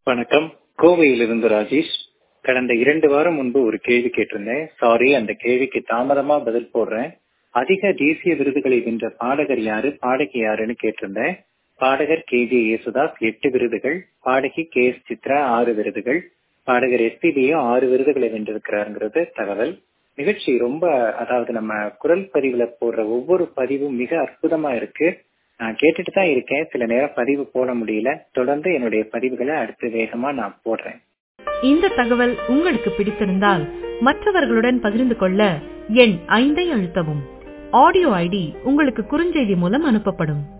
வணக்கம் கோவையிலிருந்து ராஜேஷ் கடந்த இரண்டு வாரம் முன்பு ஒரு கேள்வி கேட்டிருந்தேன் சாரி அந்த கேள்விக்கு தாமதமா பதில் போடுறேன் அதிக தேசிய விருதுகளை வென்ற பாடகர் யாரு பாடகி யாருன்னு கேட்டிருந்தேன் பாடகர் கே ஜே யேசுதாஸ் எட்டு விருதுகள் பாடகி கே எஸ் சித்ரா ஆறு விருதுகள் பாடகர் எஸ்பிபியும் ஆறு விருதுகளை வென்றிருக்கிறாருங்கிறது தகவல் நிகழ்ச்சி ரொம்ப அதாவது நம்ம குரல் பதிவுல போடுற ஒவ்வொரு பதிவும் மிக அற்புதமா இருக்கு நான் கேட்டுட்டு தான் இருக்கேன் சில நேரம் பதிவு போட முடியல தொடர்ந்து என்னுடைய பதிவுகளை அடுத்து வேகமா நான் போடுறேன் இந்த தகவல் உங்களுக்கு பிடித்திருந்தால் மற்றவர்களுடன் பகிர்ந்து கொள்ள எண் ஐந்தை அழுத்தவும் ஆடியோ ஐடி உங்களுக்கு குறுஞ்செய்தி மூலம் அனுப்பப்படும்